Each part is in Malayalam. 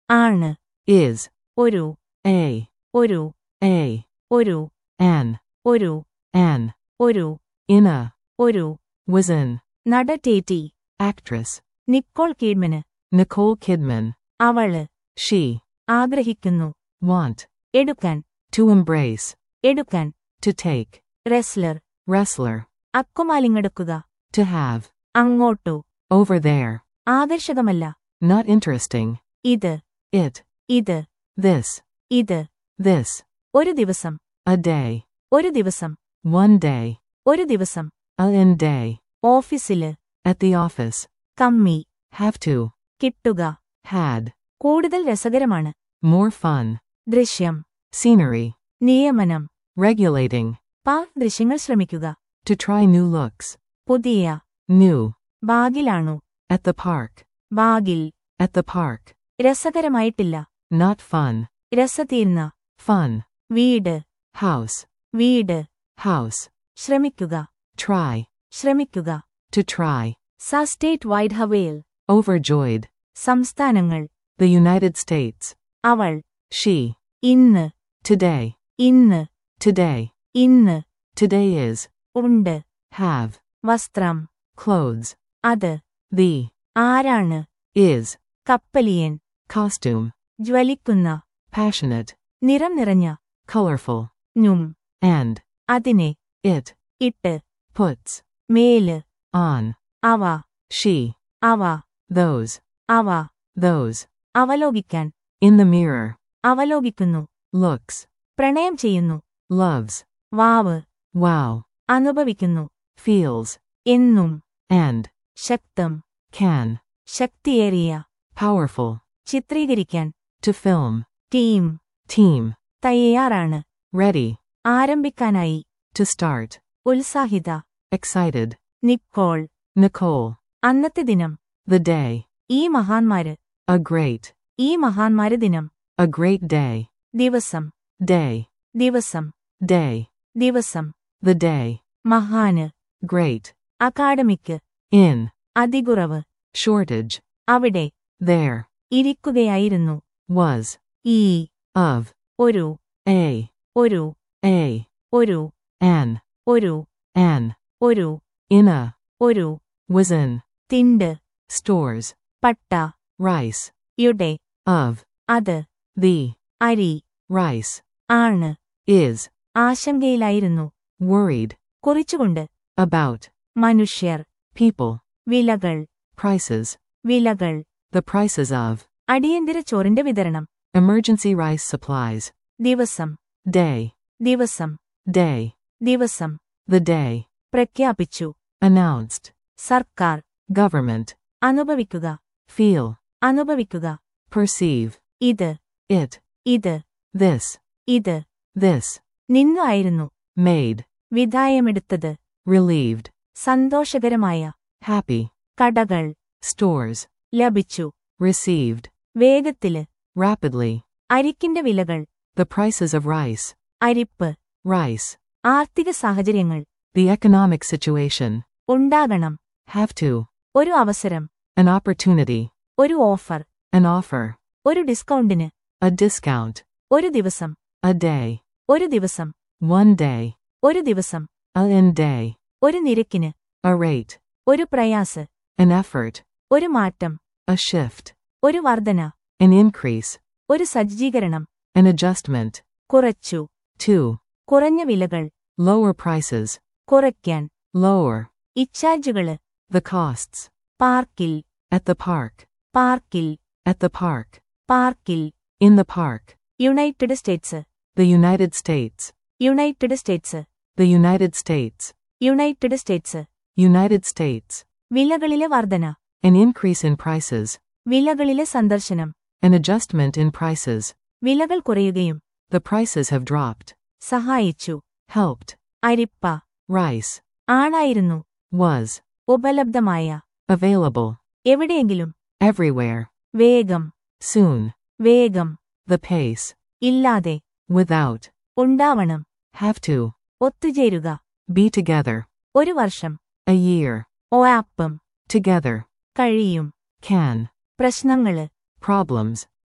ആണ് is, ഒരു a, ഒരു a, ഒരു an, ഒരു an, ഒരു in a, ഒരു was in, നട ടേറ്റി actress, നിക്കോൾ കീഡ്മന് Nicole Kidman, അവള് she, ആഗ്രഹിക്കുന്നു want, എടുക്കാൻ to embrace, എടുക്കാൻ to take, wrestler wrestler, അക്കുമാലിങ്ങെടുക്കുക to have, അങ്ങോട്ടു over there, ആകർഷകമല്ല not interesting, ഇത് it, ഇത് this, ഇത് this, ഒരു ദിവസം a day, ഒരു ദിവസം one day, ഒരു ദിവസം a in day, ഓഫീസില് at the office, കമ്മി have to, കിട്ടുക had, കൂടുതൽ രസകരമാണ് more fun, ദൃശ്യം scenery, നിയമനം regulating, പാ ദൃശ്യങ്ങൾ ശ്രമിക്കുക to try new looks, പുതിയ new, ബാഗിലാണു at the park, ബാഗിൽ at the park, രസകരമായിട്ടില്ല not fun, രസതീർന്ന fun, വീട് house, വീട് house, ശ്രമിക്കുക try, ശ്രമിക്കുക to try, സ സ്റ്റേറ്റ് വൈഡ് ഹവേൽ overjoyed, സംസ്ഥാനങ്ങൾ the United States, അവൾ she, ഇന്ന് today, ഇന്ന് today, ഇന്ന് today is, ഉണ്ട് have, വസ്ത്രം clothes, അത് the, ആരാണ് is, കപ്പലിയൻ costume, ജ്വലിക്കുന്ന passionate, നിറം നിറഞ്ഞ colorful, നും and, അതിനെ it, ഇട്ട് puts, മേല് on, അവ she, അവ those, അവ those, അവലോകിക്കാൻ in the mirror, അവലോകിക്കുന്നു looks, പ്രണയം ചെയ്യുന്നു loves, വാവ് wow, അനുഭവിക്കുന്നു feels, എന്നും and, ശക്തം can, ശക്തിയേറിയ powerful, ചിത്രീകരിക്കാൻ to film, ടീം team, തയ്യാറാണ് ready, ആരംഭിക്കാനായി to start, ഉത്സാഹിത excited, നിക്കോൾ Nicole, അന്നത്തെ ദിനം the day, ഈ മഹാന്മാര് a great, ഈ മഹാന്മാര് ദിനം a great day, ദിവസം day, ദിവസം day, ദിവസം the day, മഹാന് great, അക്കാഡമിക്ക് in, അതികുറവ് shortage, അവിടെ there, ഇരിക്കുകയായിരുന്നു was, ഈ of, ഒരു a, ഒരു a, ഒരു an, ഒരു an, ഒരു in a, ഒരു was in, തിണ്ട് stores, പട്ട rice, യുടെ of, അത് the, അരി rice, ആണ് is, ആശങ്കയിലായിരുന്നു worried, കുറിച്ചുകൊണ്ട് about, മനുഷ്യർ people, വിലകൾ prices, വിലകൾ the prices of, അടിയന്തര ചോറിന്റെ വിതരണം emergency rice supplies, ദിവസം day, ദിവസം day, ദിവസം the day, പ്രഖ്യാപിച്ചു announced, സർക്കാർ government, അനുഭവിക്കുക feel, അനുഭവിക്കുക perceive, ഇത് it, ഇത് this, ഇത് this, നിന്നു ആയിരുന്നു made, വിധായമെടുത്തത് relieved, സന്തോഷകരമായ happy, കടകൾ stores, ലഭിച്ചു received, വേഗത്തില് rapidly, അരിക്കിന്റെ വിലകൾ the prices of rice, അരിപ്പ് rice, ആർത്തിക സാഹചര്യങ്ങൾ the economic situation, ഉണ്ടാകണം have to, ഒരു അവസരം an opportunity, ഒരു ഓഫർ an offer, ഒരു ഡിസ്കൗണ്ടിന് a discount, ഒരു ദിവസം a day, ഒരു ദിവസം one day, ഒരു ദിവസം a in day, ഒരു നിരക്കിന് a rate, ഒരു പ്രയാസ് an effort, ഒരു മാറ്റം a shift, ഒരു വർധന an increase, ഒരു സജ്ജീകരണം an adjustment, കുറച്ചു to, കുറഞ്ഞ വിലകൾ lower prices, കുറയ്ക്കാൻ lower, ഇച്ചാർജുകള് the costs, പാർക്കിൽ at the park, പാർക്കിൽ at the park, പാർക്കിൽ in the park, United States the United States, United States the United States, United States United States, വിലകളിലെ വർധന an increase in prices, വിലകളിലെ സന്ദർശനം an adjustment in prices, വിലകൾ കുറയുകയും the prices have dropped, സഹായിച്ചു helped, അരിപ്പ rice, ആണായിരുന്നു was, ഉപലബ്ധമായ available, എവിടെയെങ്കിലും everywhere, വേഗം soon, വേഗം the pace, ഇല്ലാതെ without, ഉണ്ടാവണം have to, ഒത്തുചേരുക be together, ഒരു വർഷം a year, ഒയാപ്പം together, കഴിയും can, പ്രശ്നങ്ങള് problems,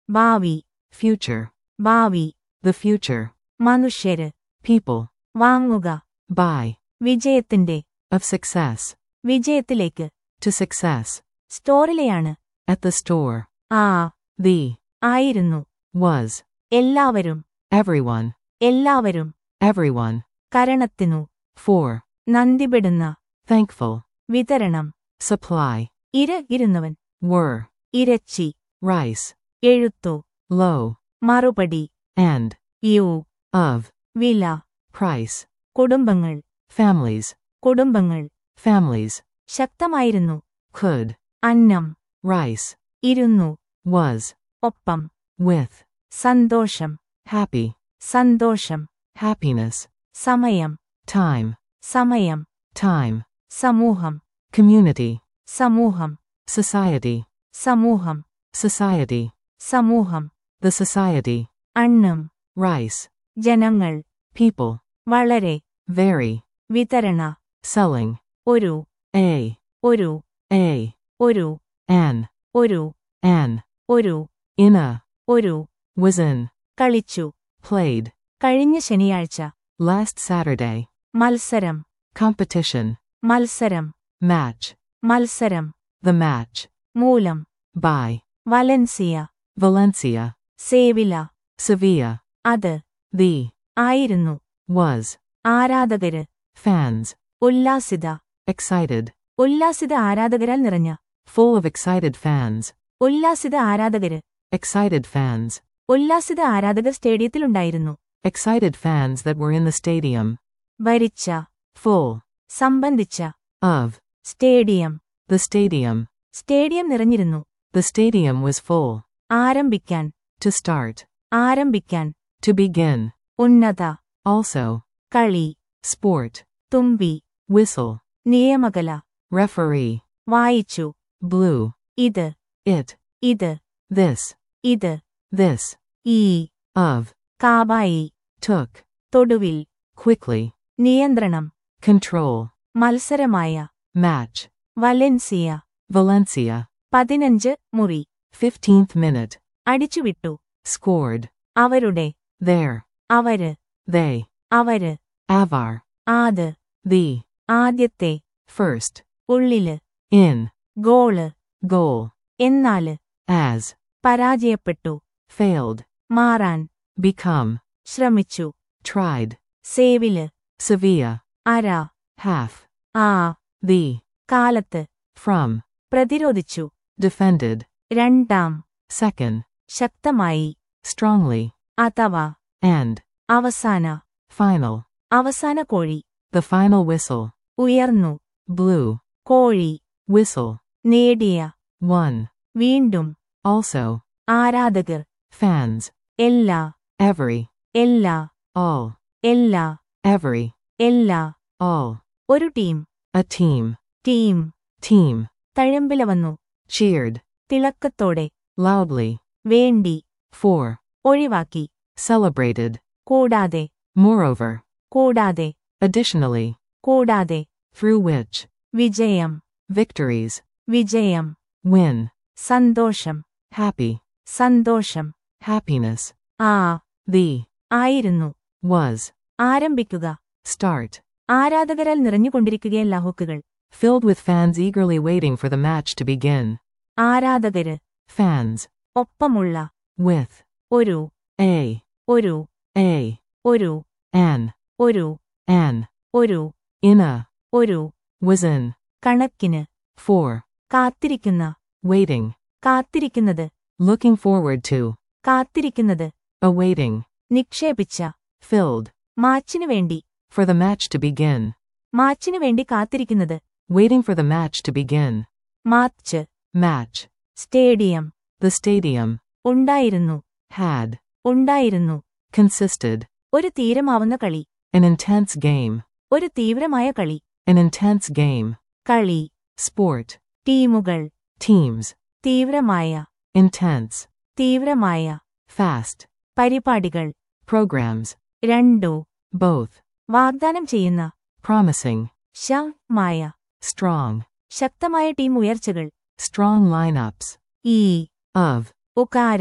ഭാവി future, ഭാവി the future, മനുഷ്യര് people, വാങ്ങുക buy, വിജയത്തിന്റെ of success, വിജയത്തിലേക്ക് to success, സ്റ്റോറിലെയാണ് at the store, ആ the, ആയിരുന്നു was, എല്ലാവരും everyone, എല്ലാവരും everyone, കരണത്തിനു for, നന്ദിപെടുന്ന thankful, വിതരണം supply, ഇര ഇരുന്നവൻ were, ഇരച്ചി rice, എഴുത്തു low, മറുപടി and, യു of, വില price, കുടുംബങ്ങൾ families, കുടുംബങ്ങൾ families, ശക്തമായിരുന്നു could, അന്നം rice, ഇരുന്നു was, ഒപ്പം with, സന്തോഷം happy, സന്തോഷം happiness, സമയം time, സമയം time, സമൂഹം community, സമൂഹം society, സമൂഹം society, സമൂഹം the society, അണ്ണം rice, ജനങ്ങൾ people, വളരെ very, വിതരണ selling, ഒരു a, ഒരു a, ഒരു an, ഒരു an, ഒരു in a, ഒരു was in, കളിച്ചു played, കഴിഞ്ഞ ശനിയാഴ്ച last Saturday, മത്സരം competition, മത്സരം match, മത്സരം the match, മൂലം by, Valencia Valencia, Sevilla Sevilla, അത് the, ആയിരുന്നു was, ആരാധകര് fans, ഉല്ലാസിത excited, ഉല്ലാസിത ആരാധകരാൽ നിറഞ്ഞ full of excited fans, ഉല്ലാസിത ആരാധകര് excited fans, ഉല്ലാസിത ആരാധകർ സ്റ്റേഡിയത്തിലുണ്ടായിരുന്നു excited fans that were in the stadium, ഭരിച്ച full, സംബന്ധിച്ച of, stadium the stadium, stadium നിറഞ്ഞിരുന്നു the stadium was full, ആരംഭിക്കാൻ to start, ആരംഭിക്കാൻ to begin, ഉന്നത also, കളി sport, തുമ്പി whistle, നിയമകല referee, വായിച്ചു blue, ഇത് it, ഇത് this, ഇത് this, ഈ of, കാബായി took, തൊടുവിൽ quickly, നിയന്ത്രണം control, മത്സരമായ match, വലൻസിയ Valencia, പതിനഞ്ച് മുറി 15th minute, അടിച്ചുവിട്ടു scored, അവരുടെ there, അവര് they, അവര് avar, ആത് the, ആദ്യത്തെ first, ഉള്ളില് in, ഗോള് goal, എന്നാല് as, പരാജയപ്പെട്ടു failed, മാറാൻ become, ശ്രമിച്ചു tried, സേവില് Sevilla, അര half, ആ the, കാലത്ത് from, പ്രതിരോധിച്ചു defended, രണ്ടാം second, ശക്തമായി strongly, അഥവാ and, അവസാന final, അവസാന കോഴി the final whistle, ഉയർന്നു blew, കോഴി whistle, നേടിയ one, വീണ്ടും also, ആരാധകർ fans, എല്ലാ every, എല്ലാ all, എല്ലാ every, എല്ലാ all, ഒരു team a team, team team, തഴമ്പില വന്നു cheered, തിളക്കത്തോടെ loudly, വേണ്ടി for, ഒഴിവാക്കി celebrated, കൂടാതെ moreover, കൂടാതെ additionally, കൂടാതെ through which, വിജയം victories, വിജയം win, സന്തോഷം happy, സന്തോഷം happiness, ആ the, ആയിരുന്നു was, ആരംഭിക്കുക start, ആരാധകരാൽ നിറഞ്ഞുകൊണ്ടിരിക്കുകയല്ല ഹുക്കുകൾ filled with fans eagerly waiting for the match to begin, ആരാധകര് fans, ഒപ്പമുള്ള with, ഒരു a, ഒരു a, ഒരു an, ഒരു an, ഒരു in a, ഒരു was in, കണക്കിന് for, കാത്തിരിക്കുന്ന waiting, കാത്തിരിക്കുന്നത് looking forward to, കാത്തിരിക്കുന്നത് awaiting, നിക്ഷേപിച്ച filled, മാച്ചിനു വേണ്ടി for the match to begin, മാച്ചിനു വേണ്ടി കാത്തിരിക്കുന്നത് waiting for the match to begin, match match, stadium the stadium, ഉണ്ടായിരുന്നു had, ഉണ്ടായിരുന്നു consisted, ഒരു തീരമാവുന്ന കളി an intense game, ഒരു തീവ്രമായ കളി an intense game, കളി sport, ടീമുകൾ teams, തീവ്രമായ intense, തീവ്രമായ fast, പരിപാടികൾ programs, രണ്ടു both, വാഗ്ദാനം ചെയ്യുന്ന promising, ശമായ strong, ശക്തമായ ടീം ഉയർച്ചകൾ strong lineups, ഈ of, ഉകാരം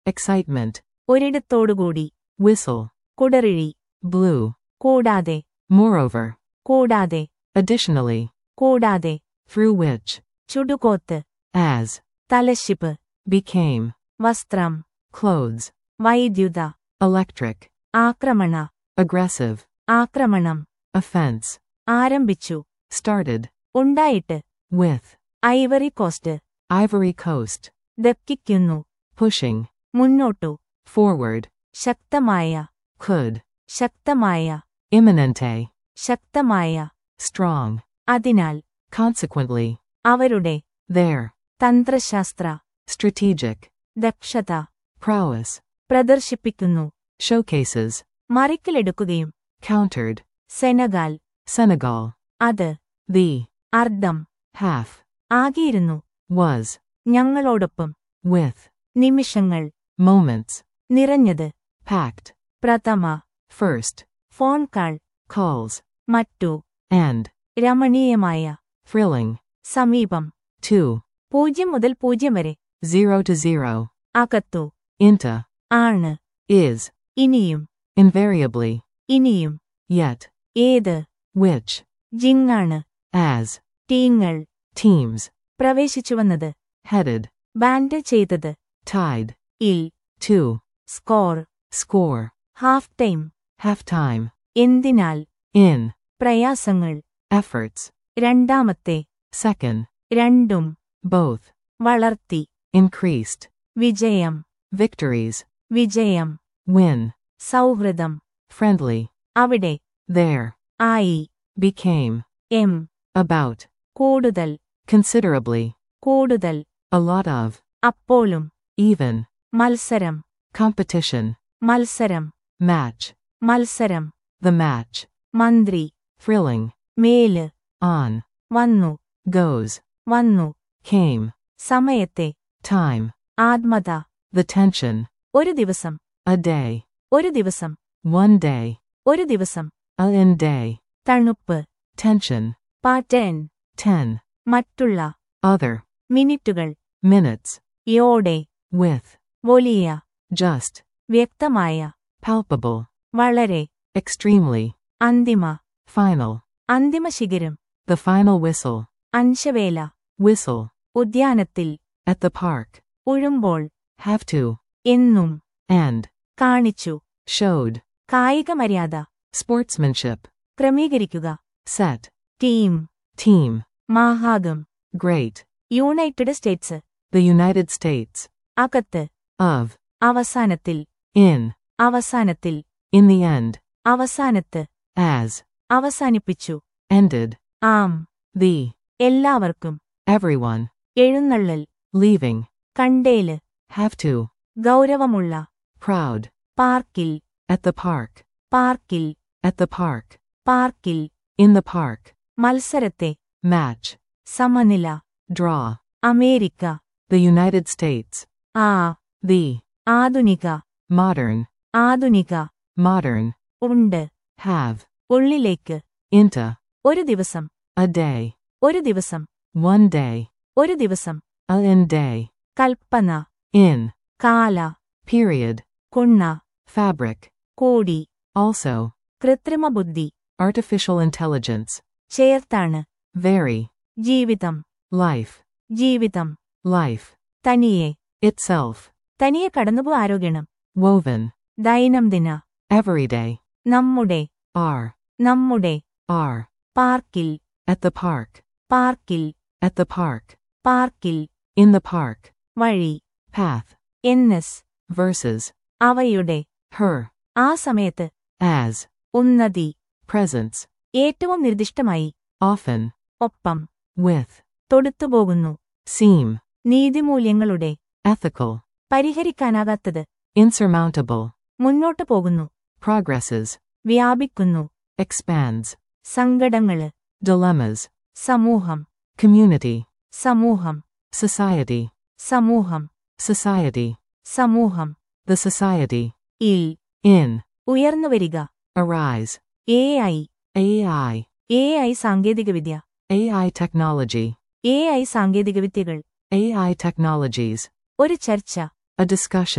excitement, ഒരിടത്തോടുകൂടി whistle, കുടറിഴി blue, കൂടാതെ moreover, കൂടാതെ additionally, കൂടാതെ through which, ചുടുകോത്ത് as, തലശിപ്പ് became, വസ്ത്രം clothes, വൈദ്യുത electric, ആക്രമണ aggressive, ആക്രമണം offense, ആരംഭിച്ചു started, ഉണ്ടായിട്ട് with, Ivory Coast Ivory Coast, ദക്കിക്കുന്നു pushing, മുന്നോട്ടു forward, ശക്തമായ could, ശക്തമായ imminente, ശക്തമായ strong, അതിനാൽ consequently, അവരുടെ there, തന്ത്രശാസ്ത്ര strategic, ദക്ഷത prowess, പ്രദർശിപ്പിക്കുന്നു showcases, മറിക്കലെടുക്കുകയും countered, സെനഗാൽ Senegal, അത് the, അർദ്ധം half, ആകിയിരുന്നു was, ഞങ്ങളോടൊപ്പം with, നിമിഷങ്ങൾ moments, നിറഞ്ഞത് packed, പ്രഥമ first, ഫോൺ കാൾ calls, മറ്റു and, രമണീയമായ thrilling, സമീപം to, പൂജ്യം മുതൽ പൂജ്യം വരെ zero to zero, അകത്തു into, ആണ് is, ഇനിയും invariably, ഇനിയും yet, ഏത് which, ജിങ്ങാണ് as, ടീങ്ങൾ teams, പ്രവേശിച്ചുവന്നത് headed, ബാൻഡ് ചെയ്തത് tied, ഇൽ to, score score, halftime halftime, എന്തിനാൽ in, പ്രയാസങ്ങൾ efforts, രണ്ടാമത്തെ second, രണ്ടും both, വളർത്തി increased, വിജയം victories, വിജയം win, സൗഹൃദം friendly, അവിടെ there, ആയി became, എം about, കൂടുതൽ considerably, കൂടുതൽ a lot of, അപ്പോളും even, മത്സരം competition, മത്സരം match, മത്സരം the match, മന്ത്രി thrilling, മേല് on, വന്നു goes, വന്നു came, സമയത്തെ time, ആത്മത the tension, ഒരു ദിവസം a day, ഒരു ദിവസം one day, ഒരു ദിവസം a in day, തണുപ്പ് tension, പാറ്റേൺ ten, മറ്റുള്ള other, മിനിറ്റുകൾ minutes, യോടെ with, വലിയ just, വ്യക്തമായ palpable, വളരെ extremely, അന്തിമ final, അന്തിമ ശിഖരം the final whistle, അൻശവേല whistle, ഉദ്യാനത്തിൽ at the park, ഉഴുമ്പോൾ have to, എന്നും and, കാണിച്ചു showed, കായിക മര്യാദ sportsmanship, ക്രമീകരിക്കുക set, ടീം team, മാഹാകം great, United States the United States, അകത്ത് of, അവസാനത്തിൽ in, അവസാനത്തിൽ in the end, അവസാനത്ത് as, അവസാനിപ്പിച്ചു ended, ആം the, എല്ലാവർക്കും everyone, എഴുന്നള്ളൽ leaving, കണ്ടേല് have to, ഗൗരവമുള്ള proud, പാർക്കിൽ at the park, പാർക്കിൽ at the park, പാർക്കിൽ in the park, മത്സരത്തെ match, സമനില draw, America the United States, ആ the, ആധുനിക modern, ആധുനിക modern, ഉണ്ട് have, ഉള്ളിലേക്ക് into, ഒരു ദിവസം a day, ഒരു ദിവസം one day, ഒരു ദിവസം a in day, Kalpana in, കാല period, കുണ്ണ fabric, കോടി also, കൃത്രിമ ബുദ്ധി artificial intelligence, ചേർത്താണ് very, ജീവിതം life, ജീവിതം life, തനിയെ itself, തനിയെ കടന്നുപോ ആരോഗ്യണം woven, ദൈനംദിന everyday, നമ്മുടെ are, നമ്മുടെ are, പാർക്കിൽ at the park, പാർക്കിൽ at the park, പാർക്കിൽ in the park, വഴി path, എൻഎസ് versus, അവയുടെ her, ആ സമയത്ത് as, ഉന്നതി presence, ഏറ്റവും നിർദ്ദിഷ്ടമായി often, ഒപ്പം with, തൊടുത്തുപോകുന്നു seem, നീതിമൂല്യങ്ങളുടെ ethical, പരിഹരിക്കാനാകാത്തത് insurmountable, മുന്നോട്ടു പോകുന്നു progresses, വ്യാപിക്കുന്നു expands, സങ്കടങ്ങള് dilemmas, സമൂഹം community, സമൂഹം society, സമൂഹം society, സമൂഹം the society, ഇൽ in, ഉയർന്നുവരിക arise, A I AI, A I സാങ്കേതികവിദ്യ AI technology, എ ഐ സാങ്കേതികവിദ്യകൾ AI technologies, ഒരു ചർച്ച a discussion,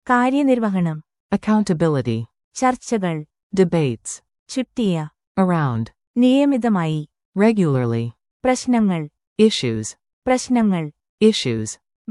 കാര്യനിർവഹണം accountability, ചർച്ചകൾ debates, ചുറ്റിയ around, നിയമിതമായി regularly, പ്രശ്നങ്ങൾ issues, പ്രശ്നങ്ങൾ issues,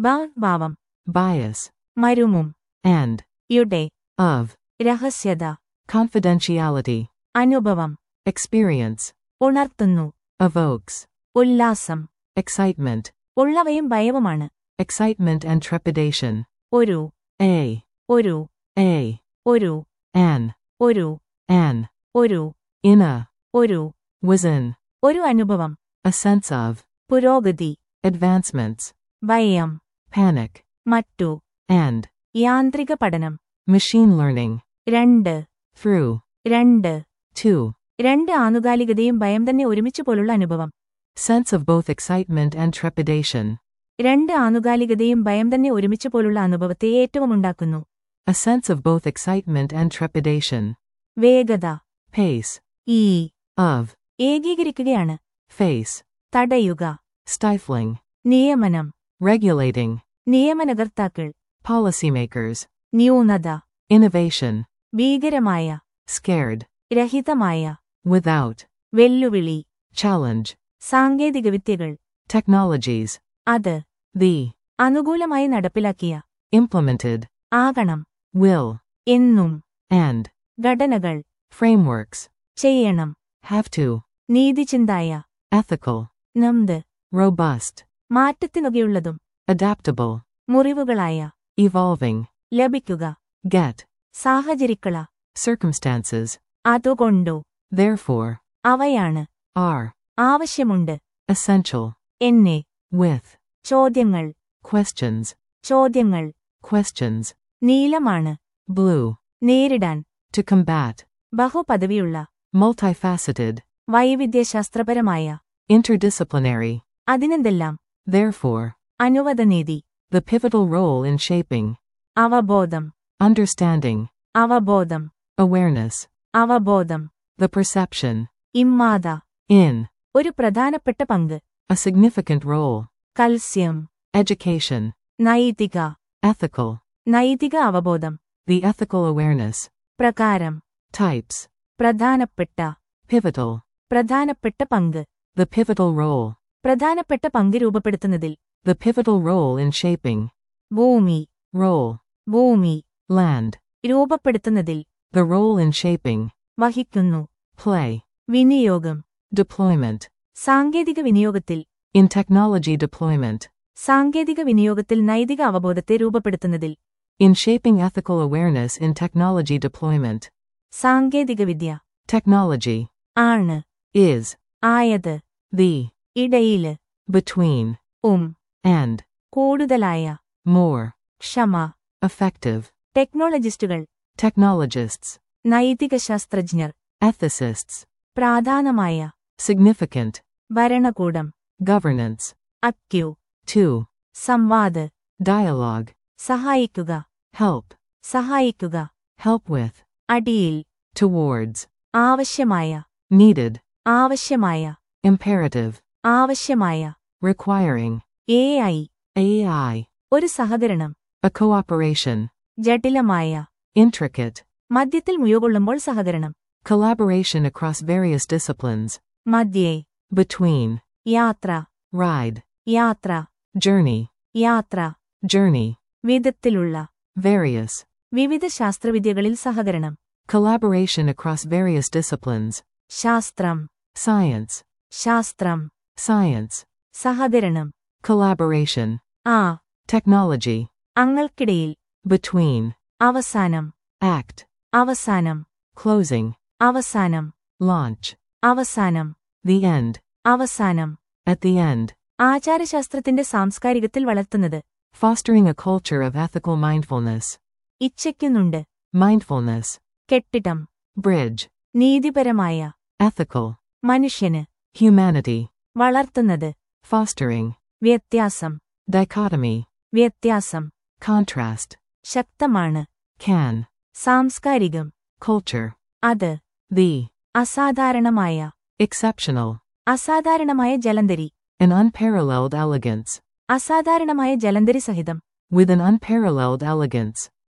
ഭാവം bias, മരുമും and, യുടെ of, രഹസ്യത confidentiality, അനുഭവം experience, ഉണർത്തുന്നു evokes, ഉല്ലാസം excitement, ഉള്ളവയും ഭയവുമാണ് excitement and trepidation, ഒരു a, ഒരു a, ഒരു an, ഒരു an, ഒരു in a, ഒരു was in, ഒരു അനുഭവം a sense of, പുരോഗതി advancements, ഭയം panic, മറ്റു and, യാന്ത്രിക പഠനം machine learning, രണ്ട് through, രണ്ട് two, രണ്ട് ആനുകാലികതയും ഭയം തന്നെ ഒരുമിച്ച് പോലുള്ള അനുഭവം sense of both excitement and trepidation, രണ്ട് ആനുകാലികതയും ഭയം തന്നെ ഒരുമിച്ച് പോലുള്ള അനുഭവത്തെ ഏറ്റവും ഉണ്ടാക്കുന്നു a sense of both excitement and trepidation, വേഗത pace, ഈ of, ഏകീകരിക്കുകയാണ് face, തടയുക stifling, നിയമനം regulating, നിയമനകർത്താക്കൾ policymakers, ന്യൂനത innovation, ഭീകരമായ scared, രഹിതമായ without, വെല്ലുവിളി challenge, സാങ്കേതികവിദ്യകൾ technologies, അത് the, അനുകൂലമായി നടപ്പിലാക്കിയ implemented, ആകണം will, എന്നും and, ഘടനകൾ frameworks, ചെയ്യണം have to, നീതിചിന്തായ ethical, നംത് robust, മാറ്റത്തിനൊക്കെയുള്ളതും adaptable, മുറിവുകളായ evolving, ലഭിക്കുക get, സാഹചര്യക്കള circumstances, അതുകൊണ്ടു therefore, അവയാണ് are, ആവശ്യമുണ്ട് essential, എന്നെ with, ചോദ്യങ്ങൾ questions, ചോദ്യങ്ങൾ questions, നീലമാണ് blue, നേരിടാൻ to combat, ബഹുപദവിയുള്ള multifaceted, വൈവിധ്യശാസ്ത്രപരമായ interdisciplinary, അതിനെന്തെല്ലാം therefore, അനുവദനീതി the pivotal role in shaping, അവബോധം understanding, അവബോധം awareness, അവബോധം the perception, ഇമ്മാത in, ഒരു പ്രധാനപ്പെട്ട പങ്ക് a significant role, കൽസ്യം education, നൈതിക ethical, നൈതിക അവബോധം the ethical awareness, പ്രകാരം types, പ്രധാനപ്പെട്ട pivotal, പ്രധാനപ്പെട്ട പങ്ക് the pivotal role, പ്രധാനപ്പെട്ട പങ്ക് രൂപപ്പെടുത്തുന്നതിൽ the pivotal role in shaping, ഭൂമി role, ഭൂമി land, രൂപപ്പെടുത്തുന്നതിൽ the role in shaping, വഹിക്കുന്നു play, വിനിയോഗം deployment, സാങ്കേതിക വിനിയോഗത്തിൽ in technology deployment, സാങ്കേതിക വിനിയോഗത്തിൽ നൈതിക അവബോധത്തെ രൂപപ്പെടുത്തുന്നതിൽ in shaping ethical awareness in technology deployment, സാങ്കേതികവിദ്യ technology, ആണ് is, ആയത് the, ഇടയില് between, ഉം and, കൂടുതലായ more, ക്ഷമ effective, ടെക്നോളജിസ്റ്റുകൾ technologists, നൈതിക ശാസ്ത്രജ്ഞർ ethicists, പ്രാധാനമായ significant, ഭരണകൂടം governance, അക്യു to, സംവാദ് dialogue, സഹായിക്കുക help, സഹായിക്കുക help with, അടിയിൽ towards, ആവശ്യമായ needed, ആവശ്യമായ imperative, ആവശ്യമായ requiring, എ ഐ AI, ഒരു സഹകരണം a cooperation, ജടിലമായ intricate, മധ്യത്തിൽ മുയകൊള്ളുമ്പോൾ സഹകരണം collaboration across various disciplines, മധ്യേ between, യാത്ര ride, യാത്ര journey, യാത്ര journey, വിധത്തിലുള്ള various, വിവിധ ശാസ്ത്രവിദ്യകളിൽ സഹകരണം collaboration across various disciplines, ശാസ്ത്രം science, ശാസ്ത്രം science, സഹകരണം collaboration, ആ technology, അങ്ങൾക്കിടയിൽ between, അവസാനം act, അവസാനം closing, അവസാനം launch, അവസാനം the end, അവസാനം at the end, ആചാരശാസ്ത്രത്തിന്റെ സാംസ്കാരികത്തിൽ വളർത്തുന്നത് fostering a culture of ethical mindfulness, ഇച്ഛയ്ക്കുന്നുണ്ട് mindfulness, കെട്ടിടം bridge, നീതിപരമായ ethical, മനുഷ്യന് humanity, വളർത്തുന്നത് fostering, വ്യത്യാസം dichotomy, വ്യത്യാസം contrast, ശക്തമാണ് can, സാംസ്കാരികം culture, അത് the, അസാധാരണമായ exceptional, അസാധാരണമായ ജലന്ധരി an unparalleled elegance, അസാധാരണമായ ജലന്ധരി സഹിതം with an unparalleled elegance,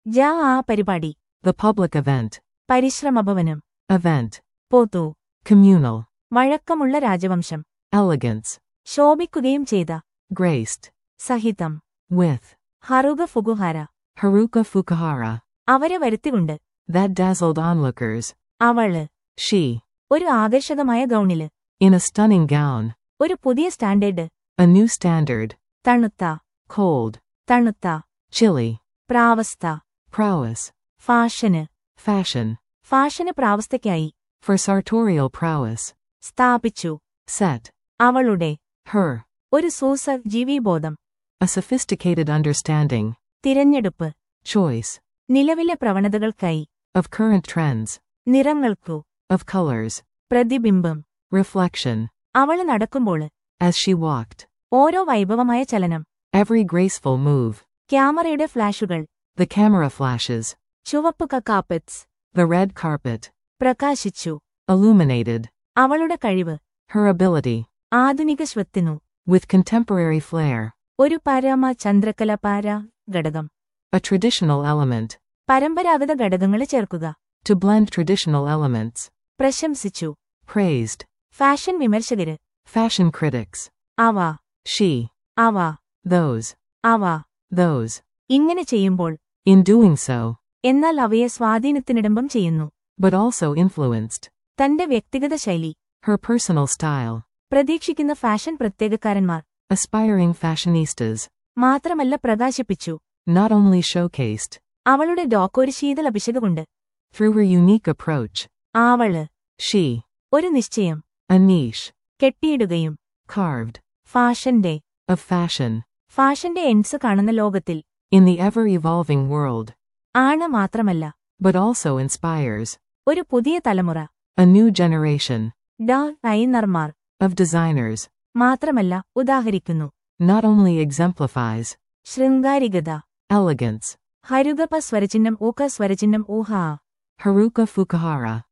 ജാ ആ പരിപാടി The public event. പരിശ്രമഭവനം Event. പോത്തു Communal. വഴക്കമുള്ള രാജവംശം Elegance. ശോഭിക്കുകയും ചെയ്ത Graced. സഹിതം With. ഹറുക ഫുഗുഹാര Haruka Fukuhara. അവരെ വരുത്തികൊണ്ട് That dazzled onlookers. അവള് She. ഒരു ആകർഷകമായ ഗൗണില് In a stunning gown. ഒരു പുതിയ സ്റ്റാൻഡേർഡ് A new standard. തണുത്ത Cold. തണുത്ത Chilly. പ്രാവസ്ഥ Prowess. Fashion Fashion. ഫാഷന് പ്രാവസ്ഥയ്ക്കായി For sartorial prowess. സ്ഥാപിച്ചു Set. അവളുടെ Her. ഒരു സൂസ ജീവിബോധം A sophisticated understanding. തിരഞ്ഞെടുപ്പ് Choice. നിലവിലെ പ്രവണതകൾക്കായി Of current trends. നിറങ്ങൾക്കു Of colors. പ്രതിബിംബം Reflection. അവള് നടക്കുമ്പോൾ As she walked. ഓരോ വൈഭവമായ ചലനം Every graceful move. ക്യാമറയുടെ ഫ്ലാഷുകൾ The camera flashes. ചുവപ്പ് കാപ്പറ്റ്സ് The red carpet. പ്രകാശിച്ചു Illuminated. അവളുടെ കഴിവ് Her ability. ആധുനിക ശ്വത്തിനു With contemporary flair. ഒരു പരമ ചന്ദ്രകല പാര ഘടകം A traditional element. പരമ്പരാഗത ഘടകങ്ങളെ ചേർക്കുക To blend traditional elements. പ്രശംസിച്ചു Praised. ഫാഷൻ വിമർശകര് Fashion critics. അവ She. അവ Those. അവ Those. ഇങ്ങനെ ചെയ്യുമ്പോൾ In doing so. എന്നാൽ അവയെ സ്വാധീനത്തിനിടമ്പം ചെയ്യുന്നു But also influenced. തന്റെ വ്യക്തിഗത ശൈലി Her personal style. പ്രതീക്ഷിക്കുന്ന ഫാഷൻ പ്രത്യേകക്കാരന്മാർ Aspiring fashionistas. മാത്രമല്ല പ്രകാശിപ്പിച്ചു Not only showcased. അവളുടെ ഡോക്ക് ഒരു ശീതൾ അഭിഷേകമുണ്ട് Through her unique approach. ആവള് She. ഒരു നിശ്ചയം A niche. കെട്ടിയിടുകയും Carved. ഫാഷന്റെ Of fashion. ഫാഷന്റെ എൻസ് കാണുന്ന ലോകത്തിൽ In the ever evolving world. ആണ് മാത്രമല്ല But also inspires. ഒരു പുതിയ തലമുറ A new generation. Da ഐനർമാർ Of designers. മാത്രമല്ല ഉദാഹരിക്കുന്നു Not only exemplifies. ശൃംഗാരികത Elegance. ഹരുഗപ സ്വരചിഹ്നം ഊക സ്വരചിഹ്നം ഊഹ Haruka Fukuhara.